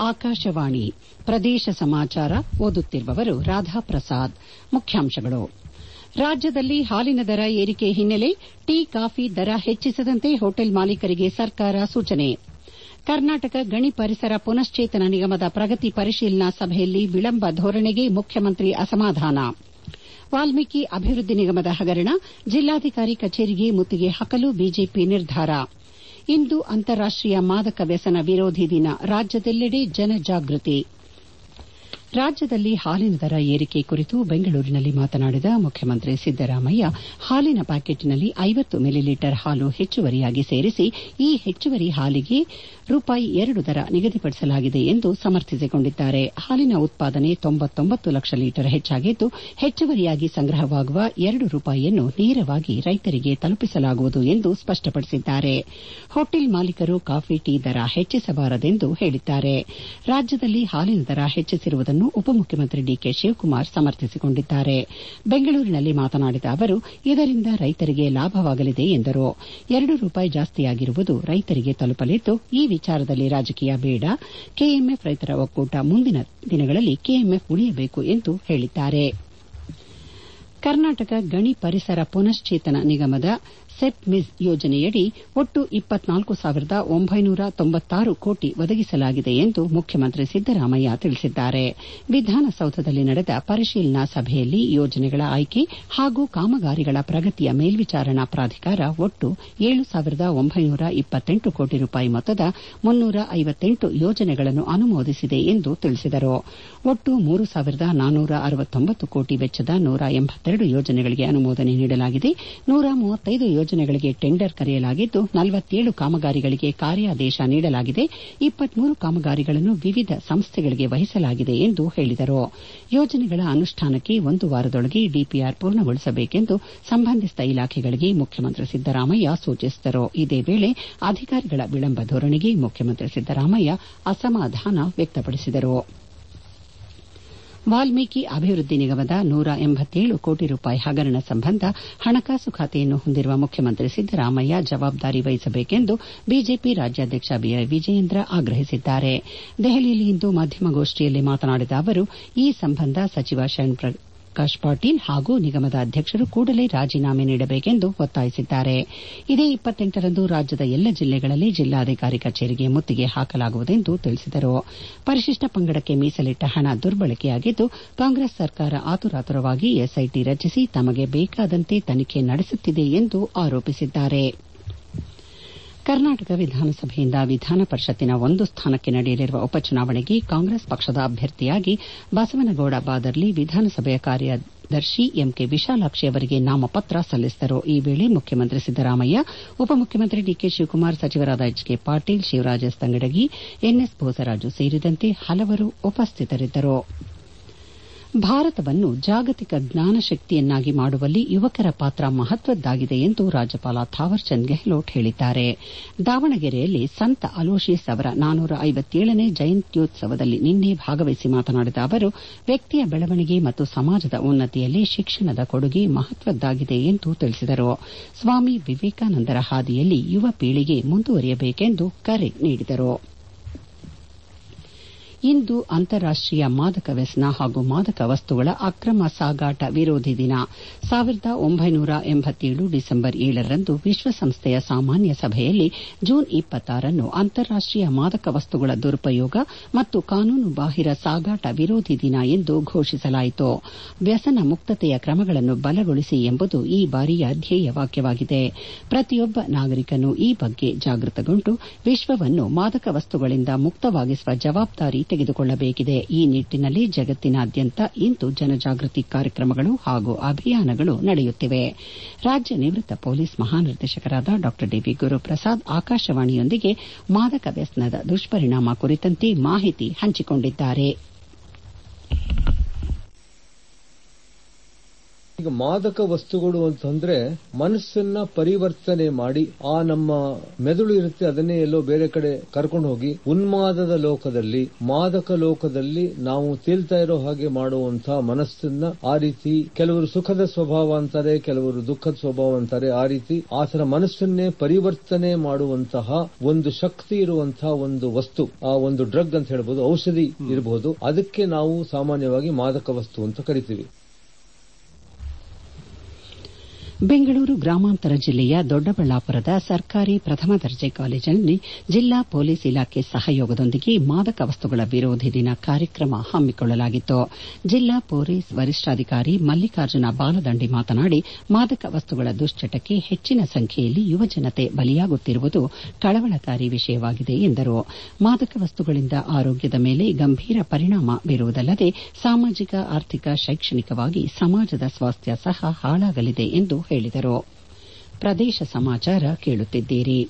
ಆಕಾಶವಾಣಿ ಪ್ರದೇಶ ಸಮಾಚಾರ ಓದುತ್ತಿರುವವರು ರಾಧಾ ಪ್ರಸಾದ್ ಮುಖ್ಯಾಂಶಗಳು ರಾಜ್ಯದಲ್ಲಿ ಹಾಲಿನ ದರ ಏರಿಕೆ ಹಿನ್ನೆಲೆ ಟೀ ಕಾಫಿ ದರ ಹೆಚ್ಚಿಸದಂತೆ ಹೋಟೆಲ್ ಮಾಲೀಕರಿಗೆ ಸರ್ಕಾರ ಸೂಚನೆ ಕರ್ನಾಟಕ ಗಣಿ ಪರಿಸರ ಪುನಶ್ಚೇತನ ನಿಗಮದ ಪ್ರಗತಿ ಪರಿಶೀಲನಾ ಸಭೆಯಲ್ಲಿ ವಿಳಂಬ ಧೋರಣೆಗೆ ಮುಖ್ಯಮಂತ್ರಿ ಅಸಮಾಧಾನ ವಾಲ್ಮೀಕಿ ಅಭಿವೃದ್ದಿ ನಿಗಮದ ಹಗರಣ ಜಿಲ್ಲಾಧಿಕಾರಿ ಕಚೇರಿಗೆ ಮುತ್ತಿಗೆ ಹಾಕಲು ಬಿಜೆಪಿ ನಿರ್ಧಾರ ಇಂದು ಅಂತಾರಾಷ್ಟೀಯ ಮಾದಕ ವ್ಯಸನ ವಿರೋಧಿ ದಿನ ರಾಜ್ಯದೆಲ್ಲೆಡೆ ಜನಜಾಗೃತಿ ರಾಜ್ಯದಲ್ಲಿ ಹಾಲಿನ ದರ ಏರಿಕೆ ಕುರಿತು ಬೆಂಗಳೂರಿನಲ್ಲಿ ಮಾತನಾಡಿದ ಮುಖ್ಯಮಂತ್ರಿ ಸಿದ್ದರಾಮಯ್ಯ ಹಾಲಿನ ಪ್ಯಾಕೆಟ್ನಲ್ಲಿ ಐವತ್ತು ಮಿಲಿಲೀಟರ್ ಹಾಲು ಹೆಚ್ಚುವರಿಯಾಗಿ ಸೇರಿಸಿ ಈ ಹೆಚ್ಚುವರಿ ಹಾಲಿಗೆ ರೂಪಾಯಿ ಎರಡು ದರ ನಿಗದಿಪಡಿಸಲಾಗಿದೆ ಎಂದು ಸಮರ್ಥಿಸಿಕೊಂಡಿದ್ದಾರೆ ಹಾಲಿನ ಉತ್ಪಾದನೆ ತೊಂಬತ್ತೊಂಬತ್ತು ಲಕ್ಷ ಲೀಟರ್ ಹೆಚ್ಚಾಗಿದ್ದು ಹೆಚ್ಚುವರಿಯಾಗಿ ಸಂಗ್ರಹವಾಗುವ ಎರಡು ರೂಪಾಯಿಯನ್ನು ನೇರವಾಗಿ ರೈತರಿಗೆ ತಲುಪಿಸಲಾಗುವುದು ಎಂದು ಸ್ಪಷ್ಟಪಡಿಸಿದ್ದಾರೆ ಹೋಟೆಲ್ ಮಾಲೀಕರು ಕಾಫಿ ಟೀ ದರ ಹೆಚ್ಚಿಸಬಾರದೆಂದು ಹೇಳಿದ್ದಾರೆ ರಾಜ್ಯದಲ್ಲಿ ಹಾಲಿನ ದರ ಹೆಚ್ಚಿಸಿರುವುದನ್ನು ಉಪಮುಖ್ಯಮಂತ್ರಿ ಡಿಕೆ ಶಿವಕುಮಾರ್ ಸಮರ್ಥಿಸಿಕೊಂಡಿದ್ದಾರೆ ಬೆಂಗಳೂರಿನಲ್ಲಿ ಮಾತನಾಡಿದ ಅವರು ಇದರಿಂದ ರೈತರಿಗೆ ಲಾಭವಾಗಲಿದೆ ಎಂದರು ಎರಡು ರೂಪಾಯಿ ಜಾಸ್ತಿಯಾಗಿರುವುದು ರೈತರಿಗೆ ತಲುಪಲಿದ್ದು ಈ ವಿಚಾರದಲ್ಲಿ ರಾಜಕೀಯ ಬೇಡ ಕೆಎಂಎಫ್ ರೈತರ ಒಕ್ಕೂಟ ಮುಂದಿನ ದಿನಗಳಲ್ಲಿ ಕೆಎಂಎಫ್ ಉಳಿಯಬೇಕು ಎಂದು ಹೇಳಿದ್ದಾರೆ ಕರ್ನಾಟಕ ಗಣಿ ಪರಿಸರ ಪುನಶ್ಚೇತನ ನಿಗಮದ ಸೆಪ್ಮಿಸ್ ಯೋಜನೆಯಡಿ ಒಟ್ಟು ಇಪ್ಪತ್ನಾಲ್ಕು ಸಾವಿರದ ಒಂಬೈನೂರ ತೊಂಬತ್ತಾರು ಕೋಟಿ ಒದಗಿಸಲಾಗಿದೆ ಎಂದು ಮುಖ್ಯಮಂತ್ರಿ ಸಿದ್ದರಾಮಯ್ಯ ತಿಳಿಸಿದ್ದಾರೆ ವಿಧಾನಸೌಧದಲ್ಲಿ ನಡೆದ ಪರಿಶೀಲನಾ ಸಭೆಯಲ್ಲಿ ಯೋಜನೆಗಳ ಆಯ್ಕೆ ಹಾಗೂ ಕಾಮಗಾರಿಗಳ ಪ್ರಗತಿಯ ಮೇಲ್ವಿಚಾರಣಾ ಪ್ರಾಧಿಕಾರ ಒಟ್ಟು ಏಳು ಸಾವಿರದ ಒಂಬೈನೂರ ಇಪ್ಪತ್ತೆಂಟು ಕೋಟಿ ರೂಪಾಯಿ ಮೊತ್ತದ ಮುನ್ನೂರ ಐವತ್ತೆಂಟು ಯೋಜನೆಗಳನ್ನು ಅನುಮೋದಿಸಿದೆ ಎಂದು ತಿಳಿಸಿದರು ಒಟ್ಟು ಮೂರು ಸಾವಿರದ ನಾನ್ನೂರ ಅರವತ್ತೊಂಬತ್ತು ಕೋಟಿ ವೆಚ್ಚದ ನೂರ ಎಂಬತ್ತೆರಡು ಯೋಜನೆಗಳಿಗೆ ಅನುಮೋದನೆ ನೀಡಲಾಗಿದೆ ನೂರ ಮೂವತ್ತೈದು ಯೋಜನೆಗಳಿಗೆ ಟೆಂಡರ್ ಕರೆಯಲಾಗಿದ್ದು ನಲವತ್ತೇಳು ಕಾಮಗಾರಿಗಳಿಗೆ ಕಾರ್ಯಾದೇಶ ನೀಡಲಾಗಿದೆ ಇಪ್ಪತ್ಮೂರು ಕಾಮಗಾರಿಗಳನ್ನು ವಿವಿಧ ಸಂಸ್ಥೆಗಳಿಗೆ ವಹಿಸಲಾಗಿದೆ ಎಂದು ಹೇಳಿದರು ಯೋಜನೆಗಳ ಅನುಷ್ಠಾನಕ್ಕೆ ಒಂದು ವಾರದೊಳಗೆ ಡಿಪಿಆರ್ ಪೂರ್ಣಗೊಳಿಸಬೇಕೆಂದು ಸಂಬಂಧಿಸಿದ ಇಲಾಖೆಗಳಿಗೆ ಮುಖ್ಯಮಂತ್ರಿ ಸಿದ್ದರಾಮಯ್ಯ ಸೂಚಿಸಿದರು ಇದೇ ವೇಳೆ ಅಧಿಕಾರಿಗಳ ವಿಳಂಬ ಧೋರಣೆಗೆ ಮುಖ್ಯಮಂತ್ರಿ ಸಿದ್ದರಾಮಯ್ಯ ಅಸಮಾಧಾನ ವ್ಯಕ್ತಪಡಿಸಿದರು ವಾಲ್ಮೀಕಿ ಅಭಿವೃದ್ದಿ ನಿಗಮದ ನೂರ ಎಂಬತ್ತೇಳು ಕೋಟಿ ರೂಪಾಯಿ ಹಗರಣ ಸಂಬಂಧ ಹಣಕಾಸು ಖಾತೆಯನ್ನು ಹೊಂದಿರುವ ಮುಖ್ಯಮಂತ್ರಿ ಸಿದ್ದರಾಮಯ್ಯ ಜವಾಬ್ದಾರಿ ವಹಿಸಬೇಕೆಂದು ಬಿಜೆಪಿ ರಾಜ್ಯಾಧ್ಯಕ್ಷ ಬಿವೈ ವಿಜಯೇಂದ್ರ ಆಗ್ರಹಿಸಿದ್ದಾರೆ ದೆಹಲಿಯಲ್ಲಿಂದು ಮಾಧ್ಯಮಗೋಷ್ಠಿಯಲ್ಲಿ ಮಾತನಾಡಿದ ಅವರು ಈ ಸಂಬಂಧ ಸಚಿವ ಶರಣ್ ಪ್ರಕಾಶ್ ಪಾಟೀಲ್ ಹಾಗೂ ನಿಗಮದ ಅಧ್ಯಕ್ಷರು ಕೂಡಲೇ ರಾಜೀನಾಮೆ ನೀಡಬೇಕೆಂದು ಒತ್ತಾಯಿಸಿದ್ದಾರೆ ಇದೇ ಇಪ್ಪತ್ತೆಂಟರಂದು ರಾಜ್ಯದ ಎಲ್ಲ ಜಿಲ್ಲೆಗಳಲ್ಲಿ ಜಿಲ್ಲಾಧಿಕಾರಿ ಕಚೇರಿಗೆ ಮುತ್ತಿಗೆ ಹಾಕಲಾಗುವುದೆಂದು ತಿಳಿಸಿದರು ಪರಿಶಿಷ್ಟ ಪಂಗಡಕ್ಕೆ ಮೀಸಲಿಟ್ಟ ಹಣ ದುರ್ಬಳಕೆಯಾಗಿದ್ದು ಕಾಂಗ್ರೆಸ್ ಸರ್ಕಾರ ಆತುರಾತುರವಾಗಿ ಎಸ್ಐಟಿ ರಚಿಸಿ ತಮಗೆ ಬೇಕಾದಂತೆ ತನಿಖೆ ನಡೆಸುತ್ತಿದೆ ಎಂದು ಆರೋಪಿಸಿದ್ದಾರೆ ಕರ್ನಾಟಕ ವಿಧಾನಸಭೆಯಿಂದ ವಿಧಾನ ಪರಿಷತ್ತಿನ ಒಂದು ಸ್ಥಾನಕ್ಕೆ ನಡೆಯಲಿರುವ ಉಪಚುನಾವಣೆಗೆ ಕಾಂಗ್ರೆಸ್ ಪಕ್ಷದ ಅಭ್ಯರ್ಥಿಯಾಗಿ ಬಸವನಗೌಡ ಬಾದರ್ಲಿ ವಿಧಾನಸಭೆಯ ಕಾರ್ಯದರ್ಶಿ ಎಂಕೆ ವಿಶಾಲಾಕ್ಷಿ ಅವರಿಗೆ ನಾಮಪತ್ರ ಸಲ್ಲಿಸಿದರು ಈ ವೇಳೆ ಮುಖ್ಯಮಂತ್ರಿ ಸಿದ್ದರಾಮಯ್ಯ ಉಪಮುಖ್ಯಮಂತ್ರಿ ಡಿಕೆ ಶಿವಕುಮಾರ್ ಸಚಿವರಾದ H K Patil Shivaraj Tangadagi N S Bosaraju ಸೇರಿದಂತೆ ಹಲವರು ಉಪಸ್ಥಿತರಿದ್ದರು ಭಾರತವನ್ನು ಜಾಗತಿಕ ಜ್ಞಾನಶಕ್ತಿಯನ್ನಾಗಿ ಮಾಡುವಲ್ಲಿ ಯುವಕರ ಪಾತ್ರ ಮಹತ್ವದ್ದಾಗಿದೆ ಎಂದು ರಾಜ್ಯಪಾಲ ಥಾವರ್ಚಂದ್ ಗೆಹ್ಲೋಟ್ ಹೇಳಿದ್ದಾರೆ ದಾವಣಗೆರೆಯಲ್ಲಿ ಸಂತ ಅಲೋಶಿಯಸ್ ಅವರ ನಾನೂರ ಐವತ್ತೇಳನೇ ಜಯಂತ್ಯೋತ್ಸವದಲ್ಲಿ ನಿನ್ನೆ ಭಾಗವಹಿಸಿ ಮಾತನಾಡಿದ ಅವರು ವ್ಯಕ್ತಿಯ ಬೆಳವಣಿಗೆ ಮತ್ತು ಸಮಾಜದ ಉನ್ನತಿಯಲ್ಲಿ ಶಿಕ್ಷಣದ ಕೊಡುಗೆ ಮಹತ್ವದ್ದಾಗಿದೆ ಎಂದು ತಿಳಿಸಿದರು ಸ್ವಾಮಿ ವಿವೇಕಾನಂದರ ಹಾದಿಯಲ್ಲಿ ಯುವ ಪೀಳಿಗೆ ಮುಂದುವರಿಯಬೇಕೆಂದು ಕರೆ ನೀಡಿದರು ಇಂದು ಅಂತಾರಾಷ್ಟೀಯ ಮಾದಕ ವ್ಯಸನ ಹಾಗೂ ಮಾದಕ ವಸ್ತುಗಳ ಅಕ್ರಮ ಸಾಗಾಟ ವಿರೋಧಿ ದಿನ ಸಾವಿರದ ಒಂಬೈನೂರ ಎಂಬತ್ತೇಳು ಡಿಸೆಂಬರ್ ಏಳರಂದು ವಿಶ್ವಸಂಸ್ಥೆಯ ಸಾಮಾನ್ಯ ಸಭೆಯಲ್ಲಿ ಜೂನ್ ಇಪ್ಪತ್ತಾರನ್ನು ಅಂತಾರಾಷ್ಟೀಯ ಮಾದಕ ವಸ್ತುಗಳ ದುರುಪಯೋಗ ಮತ್ತು ಕಾನೂನು ಬಾಹಿರ ಸಾಗಾಟ ವಿರೋಧಿ ದಿನ ಎಂದು ಘೋಷಿಸಲಾಯಿತು ವ್ಯಸನ ಮುಕ್ತತೆಯ ಕ್ರಮಗಳನ್ನು ಬಲಗೊಳಿಸಿ ಎಂಬುದು ಈ ಬಾರಿಯ ಧ್ಯೇಯವಾಕ್ಯವಾಗಿದೆ ಪ್ರತಿಯೊಬ್ಬ ನಾಗರಿಕನು ಈ ಬಗ್ಗೆ ಜಾಗೃತಗೊಂಡು ವಿಶ್ವವನ್ನು ಮಾದಕ ವಸ್ತುಗಳಿಂದ ಮುಕ್ತವಾಗಿಸುವ ಜವಾಬ್ದಾರಿ ತೆಗೆದುಕೊಳ್ಳಬೇಕಿದೆ ಈ ನಿಟ್ಟಿನಲ್ಲಿ ಜಗತ್ತಿನಾದ್ಯಂತ ಇಂದು ಜನಜಾಗೃತಿ ಕಾರ್ಯಕ್ರಮಗಳು ಹಾಗೂ ಅಭಿಯಾನಗಳು ನಡೆಯುತ್ತಿವೆ ರಾಜ್ಯ ನಿವೃತ್ತ ಪೊಲೀಸ್ ಮಹಾನಿರ್ದೇಶಕರಾದ ಡಾ ಡಿವಿ ಗುರುಪ್ರಸಾದ್ ಆಕಾಶವಾಣಿಯೊಂದಿಗೆ ಮಾದಕ ವ್ಯಸನದ ದುಷ್ಪರಿಣಾಮ ಕುರಿತಂತೆ ಮಾಹಿತಿ ಹಂಚಿಕೊಂಡಿದ್ದಾರೆ ಈಗ ಮಾದಕ ವಸ್ತುಗಳು ಅಂತಂದ್ರೆ ಮನಸ್ಸನ್ನ ಪರಿವರ್ತನೆ ಮಾಡಿ ಆ ನಮ್ಮ ಮೆದುಳು ಇರುತ್ತೆ ಅದನ್ನೇ ಎಲ್ಲೋ ಬೇರೆ ಕಡೆ ಕರ್ಕೊಂಡು ಹೋಗಿ ಉನ್ಮಾದದ ಲೋಕದಲ್ಲಿ ಮಾದಕ ಲೋಕದಲ್ಲಿ ನಾವು ತೇಲ್ತಾ ಇರೋ ಹಾಗೆ ಮಾಡುವಂತಹ ಮನಸ್ಸನ್ನ ಆ ರೀತಿ ಕೆಲವರು ಸುಖದ ಸ್ವಭಾವ ಅಂತಾರೆ ಕೆಲವರು ದುಃಖದ ಸ್ವಭಾವ ಅಂತಾರೆ ಆ ರೀತಿ ಆತರ ಮನಸ್ಸನ್ನೇ ಪರಿವರ್ತನೆ ಮಾಡುವಂತಹ ಒಂದು ಶಕ್ತಿ ಇರುವಂತಹ ಒಂದು ವಸ್ತು ಆ ಒಂದು ಡ್ರಗ್ ಅಂತ ಹೇಳ್ಬೋದು ಔಷಧಿ ಇರಬಹುದು ಅದಕ್ಕೆ ನಾವು ಸಾಮಾನ್ಯವಾಗಿ ಮಾದಕ ವಸ್ತು ಅಂತ ಕರಿತೀವಿ ಬೆಂಗಳೂರು ಗ್ರಾಮಾಂತರ ಜಿಲ್ಲೆಯ ದೊಡ್ಡಬಳ್ಳಾಪುರದ ಸರ್ಕಾರಿ ಪ್ರಥಮ ದರ್ಜೆ ಕಾಲೇಜಿನಲ್ಲಿ ಜಿಲ್ಲಾ ಪೊಲೀಸ್ ಇಲಾಖೆ ಸಹಯೋಗದೊಂದಿಗೆ ಮಾದಕ ವಸ್ತುಗಳ ವಿರೋಧಿ ದಿನ ಕಾರ್ಯಕ್ರಮ ಹಮ್ಮಿಕೊಳ್ಳಲಾಗಿತ್ತು ಜಿಲ್ಲಾ ಪೊಲೀಸ್ ವರಿಷ್ಠಾಧಿಕಾರಿ ಮಲ್ಲಿಕಾರ್ಜುನ ಬಾಲದಂಡಿ ಮಾತನಾಡಿ ಮಾದಕ ವಸ್ತುಗಳ ದುಶ್ಚಟಕ್ಕೆ ಹೆಚ್ಚಿನ ಸಂಖ್ಯೆಯಲ್ಲಿ ಯುವಜನತೆ ಬಲಿಯಾಗುತ್ತಿರುವುದು ಕಳವಳಕಾರಿ ವಿಷಯವಾಗಿದೆ ಎಂದರು ಮಾದಕ ವಸ್ತುಗಳಿಂದ ಆರೋಗ್ಯದ ಮೇಲೆ ಗಂಭೀರ ಪರಿಣಾಮ ಬೀರುವುದಲ್ಲದೆ ಸಾಮಾಜಿಕ ಆರ್ಥಿಕ ಶೈಕ್ಷಣಿಕವಾಗಿ ಸಮಾಜದ ಸ್ವಾಸ್ಥ್ಯ ಸಹ ಹಾಳಾಗಲಿದೆ ಎಂದು ಹೇಳಿದರು ಪ್ರದೇಶ ಸಮಾಚಾರ ಕೇಳುತ್ತಿದ್ದೀರಿ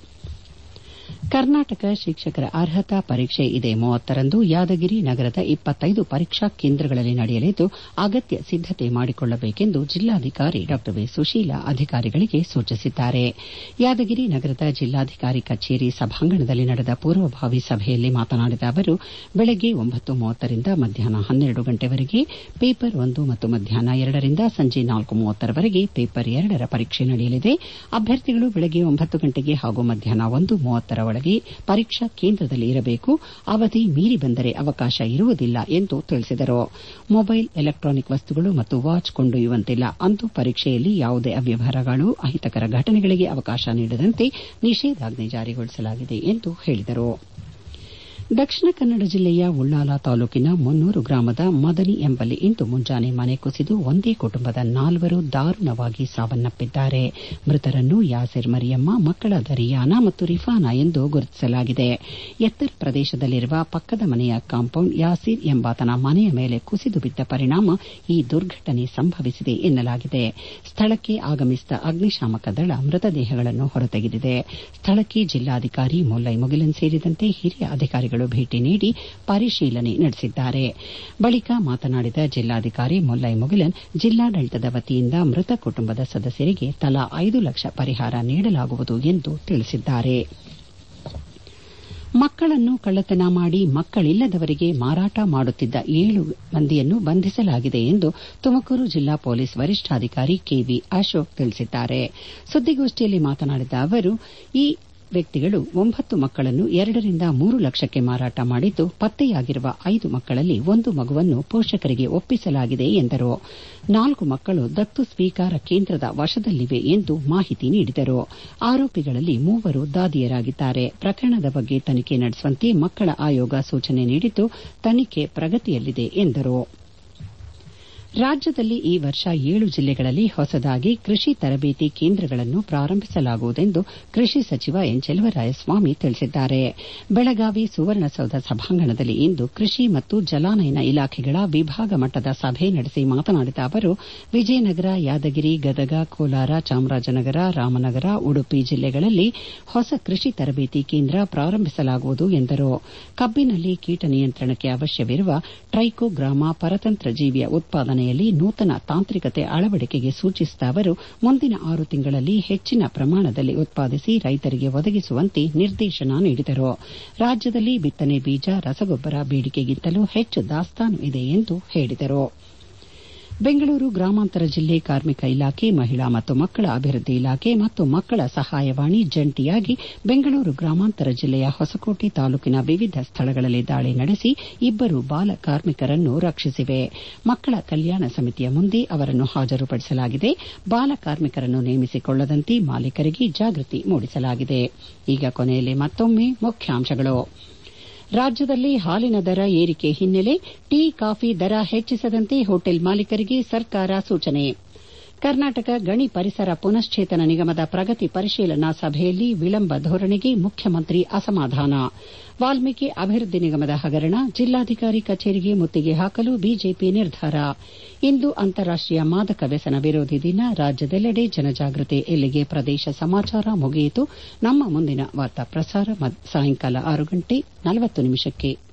ಕರ್ನಾಟಕ ಶಿಕ್ಷಕರ ಅರ್ಹತಾ ಪರೀಕ್ಷೆ ಇದೇ ಮೂವತ್ತರಂದು ಯಾದಗಿರಿ ನಗರದ ಇಪ್ಪತ್ತೈದು ಪರೀಕ್ಷಾ ಕೇಂದ್ರಗಳಲ್ಲಿ ನಡೆಯಲಿದ್ದು ಅಗತ್ಯ ಸಿದ್ದತೆ ಮಾಡಿಕೊಳ್ಳಬೇಕೆಂದು ಜಿಲ್ಲಾಧಿಕಾರಿ ಡಾ ವಿ ಸುಶೀಲಾ ಅಧಿಕಾರಿಗಳಿಗೆ ಸೂಚಿಸಿದ್ದಾರೆ ಯಾದಗಿರಿ ನಗರದ ಜಿಲ್ಲಾಧಿಕಾರಿ ಕಚೇರಿ ಸಭಾಂಗಣದಲ್ಲಿ ನಡೆದ ಪೂರ್ವಭಾವಿ ಸಭೆಯಲ್ಲಿ ಮಾತನಾಡಿದ ಅವರು ಬೆಳಗ್ಗೆ ಒಂಬತ್ತು ಮೂವತ್ತರಿಂದ ಮಧ್ಯಾಹ್ನ ಹನ್ನೆರಡು ಗಂಟೆವರೆಗೆ ಪೇಪರ್ ಒಂದು ಮತ್ತು ಮಧ್ಯಾಹ್ನ ಎರಡರಿಂದ ಸಂಜೆ ನಾಲ್ಕು ಮೂವತ್ತರವರೆಗೆ ಪೇಪರ್ ಎರಡರ ಪರೀಕ್ಷೆ ನಡೆಯಲಿದೆ ಅಭ್ಯರ್ಥಿಗಳು ಬೆಳಗ್ಗೆ ಒಂಬತ್ತು ಗಂಟೆಗೆ ಹಾಗೂ ಮಧ್ಯಾಹ್ನ ಒಂದು ಮೂವತ್ತರ ಒಳಗೆ ಪರೀಕ್ಷಾ ಕೇಂದ್ರದಲ್ಲಿ ಇರಬೇಕು ಅವಧಿ ಮೀರಿ ಬಂದರೆ ಅವಕಾಶ ಇರುವುದಿಲ್ಲ ಎಂದು ತಿಳಿಸಿದರು ಮೊಬೈಲ್ ಎಲೆಕ್ಟಾನಿಕ್ ವಸ್ತುಗಳು ಮತ್ತು ವಾಚ್ ಕೊಂಡೊಯ್ಯುವಂತಿಲ್ಲ ಅಂದು ಪರೀಕ್ಷೆಯಲ್ಲಿ ಯಾವುದೇ ಅವ್ಯವಹಾರಗಳು ಅಹಿತಕರ ಘಟನೆಗಳಿಗೆ ಅವಕಾಶ ನೀಡದಂತೆ ನಿಷೇಧಾಜ್ಞೆ ಜಾರಿಗೊಳಿಸಲಾಗಿದೆ ಎಂದು ಹೇಳಿದರು ದಕ್ಷಿಣ ಕನ್ನಡ ಜಿಲ್ಲೆಯ ಉಳ್ಳಾಲ ತಾಲೂಕಿನ ಮುನ್ನೂರು ಗ್ರಾಮದ ಮದನಿ ಎಂಬಲ್ಲಿ ಇಂದು ಮುಂಜಾನೆ ಮನೆ ಕುಸಿದು ಒಂದೇ ಕುಟುಂಬದ ನಾಲ್ವರು ದಾರುಣವಾಗಿ ಸಾವನ್ನಪ್ಪಿದ್ದಾರೆ ಮೃತರನ್ನು ಯಾಸಿರ್ ಮರಿಯಮ್ಮ ಮಕ್ಕಳಾದ ರಿಯಾನ ಮತ್ತು ರಿಫಾನಾ ಎಂದು ಗುರುತಿಸಲಾಗಿದೆ ಎತ್ತರ ಪ್ರದೇಶದಲ್ಲಿರುವ ಪಕ್ಕದ ಮನೆಯ ಕಾಂಪೌಂಡ್ ಯಾಸಿರ್ ಎಂಬಾತನ ಮನೆಯ ಮೇಲೆ ಕುಸಿದು ಬಿದ್ದ ಪರಿಣಾಮ ಈ ದುರ್ಘಟನೆ ಸಂಭವಿಸಿದೆ ಎನ್ನಲಾಗಿದೆ ಸ್ಥಳಕ್ಕೆ ಆಗಮಿಸಿದ ಅಗ್ನಿಶಾಮಕ ದಳ ಮೃತದೇಹಗಳನ್ನು ಹೊರತೆಗೆದಿದೆ ಸ್ಥಳಕ್ಕೆ ಜಿಲ್ಲಾಧಿಕಾರಿ ಮುಲ್ಲೈ ಮುಗಿಲನ್ ಸೇರಿದಂತೆ ಹಿರಿಯ ಅಧಿಕಾರಿಗಳು ಭೇಟಿ ನೀಡಿ ಪರಿಶೀಲನೆ ನಡೆಸಿದ್ದಾರೆ ಬಳಿಕ ಮಾತನಾಡಿದ ಜಿಲ್ಲಾಧಿಕಾರಿ ಮುಲ್ಲೈ ಮುಗಿಲನ್ ಜಿಲ್ಲಾಡಳಿತದ ವತಿಯಿಂದ ಮೃತ ಕುಟುಂಬದ ಸದಸ್ಯರಿಗೆ ತಲಾ ಐದು ಲಕ್ಷ ಪರಿಹಾರ ನೀಡಲಾಗುವುದು ಎಂದು ತಿಳಿಸಿದ್ದಾರೆ ಮಕ್ಕಳನ್ನು ಕಳ್ಳತನ ಮಾಡಿ ಮಕ್ಕಳಿಲ್ಲದವರಿಗೆ ಮಾರಾಟ ಮಾಡುತ್ತಿದ್ದ ಏಳು ಮಂದಿಯನ್ನು ಬಂಧಿಸಲಾಗಿದೆ ಎಂದು ತುಮಕೂರು ಜಿಲ್ಲಾ ಪೊಲೀಸ್ ವರಿಷ್ಠಾಧಿಕಾರಿ ಕೆವಿ ಅಶೋಕ್ ತಿಳಿಸಿದ್ದಾರೆ ಸುದ್ದಿಗೋಷ್ಠಿಯಲ್ಲಿ ಮಾತನಾಡಿದ ಅವರು ಈ ವ್ಯಕ್ತಿಗಳು ಒಂಬತ್ತು ಮಕ್ಕಳನ್ನು ಎರಡರಿಂದ ಮೂರು ಲಕ್ಷಕ್ಕೆ ಮಾರಾಟ ಮಾಡಿದ್ದು ಪತ್ತೆಯಾಗಿರುವ ಐದು ಮಕ್ಕಳಲ್ಲಿ ಒಂದು ಮಗುವನ್ನು ಪೋಷಕರಿಗೆ ಒಪ್ಪಿಸಲಾಗಿದೆ ಎಂದರು ನಾಲ್ಕು ಮಕ್ಕಳು ದತ್ತು ಸ್ವೀಕಾರ ಕೇಂದ್ರದ ವಶದಲ್ಲಿವೆ ಎಂದು ಮಾಹಿತಿ ನೀಡಿದರು ಆರೋಪಿಗಳಲ್ಲಿ ಮೂವರು ದಾದಿಯರಾಗಿದ್ದಾರೆ ಪ್ರಕರಣದ ಬಗ್ಗೆ ತನಿಖೆ ನಡೆಸುವಂತೆ ಮಕ್ಕಳ ಆಯೋಗ ಸೂಚನೆ ನೀಡಿದ್ದು ತನಿಖೆ ಪ್ರಗತಿಯಲ್ಲಿದೆ ಎಂದರು ರಾಜ್ಯದಲ್ಲಿ ಈ ವರ್ಷ ಏಳು ಜಿಲ್ಲೆಗಳಲ್ಲಿ ಹೊಸದಾಗಿ ಕೃಷಿ ತರಬೇತಿ ಕೇಂದ್ರಗಳನ್ನು ಪ್ರಾರಂಭಿಸಲಾಗುವುದೆಂದು ಕೃಷಿ ಸಚಿವ ಎನ್ ಚೆಲುವರಾಯಸ್ವಾಮಿ ತಿಳಿಸಿದ್ದಾರೆ ಬೆಳಗಾವಿ ಸುವರ್ಣಸೌಧ ಸಭಾಂಗಣದಲ್ಲಿ ಇಂದು ಕೃಷಿ ಮತ್ತು ಜಲಾನಯನ ಇಲಾಖೆಗಳ ವಿಭಾಗ ಮಟ್ಟದ ಸಭೆ ನಡೆಸಿ ಮಾತನಾಡಿದ ಅವರು ವಿಜಯನಗರ ಯಾದಗಿರಿ ಗದಗ ಕೋಲಾರ ಚಾಮರಾಜನಗರ ರಾಮನಗರ ಉಡುಪಿ ಜಿಲ್ಲೆಗಳಲ್ಲಿ ಹೊಸ ಕೃಷಿ ತರಬೇತಿ ಕೇಂದ್ರ ಪ್ರಾರಂಭಿಸಲಾಗುವುದು ಎಂದರು ಕಬ್ಬಿನಲ್ಲಿ ಕೀಟ ನಿಯಂತ್ರಣಕ್ಕೆ ಅವಶ್ಯವಿರುವ ಟ್ರೈಕೋಗ್ರಾಮ ಪರತಂತ್ರ ಜೀವಿಯ ಉತ್ಪಾದನೆ ನೂತನ ತಾಂತ್ರಿಕತೆ ಅಳವಡಿಕೆಗೆ ಸೂಚಿಸಿದ ಅವರು ಮುಂದಿನ ಆರು ತಿಂಗಳಲ್ಲಿ ಹೆಚ್ಚಿನ ಪ್ರಮಾಣದಲ್ಲಿ ಉತ್ಪಾದಿಸಿ ರೈತರಿಗೆ ಒದಗಿಸುವಂತೆ ನಿರ್ದೇಶನ ನೀಡಿದರು ರಾಜ್ಯದಲ್ಲಿ ಬಿತ್ತನೆ ಬೀಜ ರಸಗೊಬ್ಬರ ಬೇಡಿಕೆಗಿಂತಲೂ ಹೆಚ್ಚು ದಾಸ್ತಾನು ಇದೆ ಎಂದು ಹೇಳಿದರು ಬೆಂಗಳೂರು ಗ್ರಾಮಾಂತರ ಜಿಲ್ಲೆ ಕಾರ್ಮಿಕ ಇಲಾಖೆ ಮಹಿಳಾ ಮತ್ತು ಮಕ್ಕಳ ಅಭಿವೃದ್ಧಿ ಇಲಾಖೆ ಮತ್ತು ಮಕ್ಕಳ ಸಹಾಯವಾಣಿ ಜಂಟಿಯಾಗಿ ಬೆಂಗಳೂರು ಗ್ರಾಮಾಂತರ ಜಿಲ್ಲೆಯ ಹೊಸಕೋಟೆ ತಾಲೂಕಿನ ವಿವಿಧ ಸ್ಥಳಗಳಲ್ಲಿ ದಾಳಿ ನಡೆಸಿ ಇಬ್ಬರು ಬಾಲ ಕಾರ್ಮಿಕರನ್ನು ರಕ್ಷಿಸಿವೆ ಮಕ್ಕಳ ಕಲ್ಯಾಣ ಸಮಿತಿಯ ಮುಂದೆ ಅವರನ್ನು ಹಾಜರುಪಡಿಸಲಾಗಿದೆ ಬಾಲ ಕಾರ್ಮಿಕರನ್ನು ನೇಮಿಸಿಕೊಳ್ಳದಂತೆ ಮಾಲೀಕರಿಗೆ ಜಾಗೃತಿ ಮೂಡಿಸಲಾಗಿದೆ ಈಗ ಕೊನೆಯಲ್ಲಿ ಮತ್ತೊಮ್ಮೆ ಮುಖ್ಯಾಂಶಗಳು ರಾಜ್ಯದಲ್ಲಿ ಹಾಲಿನ ದರ ಏರಿಕೆ ಹಿನ್ನೆಲೆ ಟೀ ಕಾಫಿ ದರ ಹೆಚ್ಚಿಸದಂತೆ ಹೋಟೆಲ್ ಮಾಲೀಕರಿಗೆ ಸರ್ಕಾರ ಸೂಚನೆ ಕರ್ನಾಟಕ ಗಣಿ ಪರಿಸರ ಪುನಶ್ಚೇತನ ನಿಗಮದ ಪ್ರಗತಿ ಪರಿಶೀಲನಾ ಸಭೆಯಲ್ಲಿ ವಿಳಂಬ ಧೋರಣೆಗೆ ಮುಖ್ಯಮಂತ್ರಿ ಅಸಮಾಧಾನ ವಾಲ್ಮೀಕಿ ಅಭಿವೃದ್ಧಿ ನಿಗಮದ ಹಗರಣ ಜಿಲ್ಲಾಧಿಕಾರಿ ಕಚೇರಿಗೆ ಮುತ್ತಿಗೆ ಹಾಕಲು ಬಿಜೆಪಿ ನಿರ್ಧಾರ ಇಂದು ಅಂತಾರಾಷ್ಟೀಯ ಮಾದಕ ವ್ಯಸನ ವಿರೋಧಿ ದಿನ ರಾಜ್ಯದೆಲ್ಲೆಡೆ ಜನಜಾಗೃತಿ ಇಲ್ಲಿಗೆ ಪ್ರದೇಶ ಸಮಾಚಾರ ಮುಗಿಯಿತು ನಮ್ಮ ಮುಂದಿನ ವಾರ್ತಾ ಪ್ರಸಾರ ಸಾಯಂಕಾಲ ಆರು ಗಂಟೆ ನಲವತ್ತು ನಿಮಿಷಕ್ಕೆ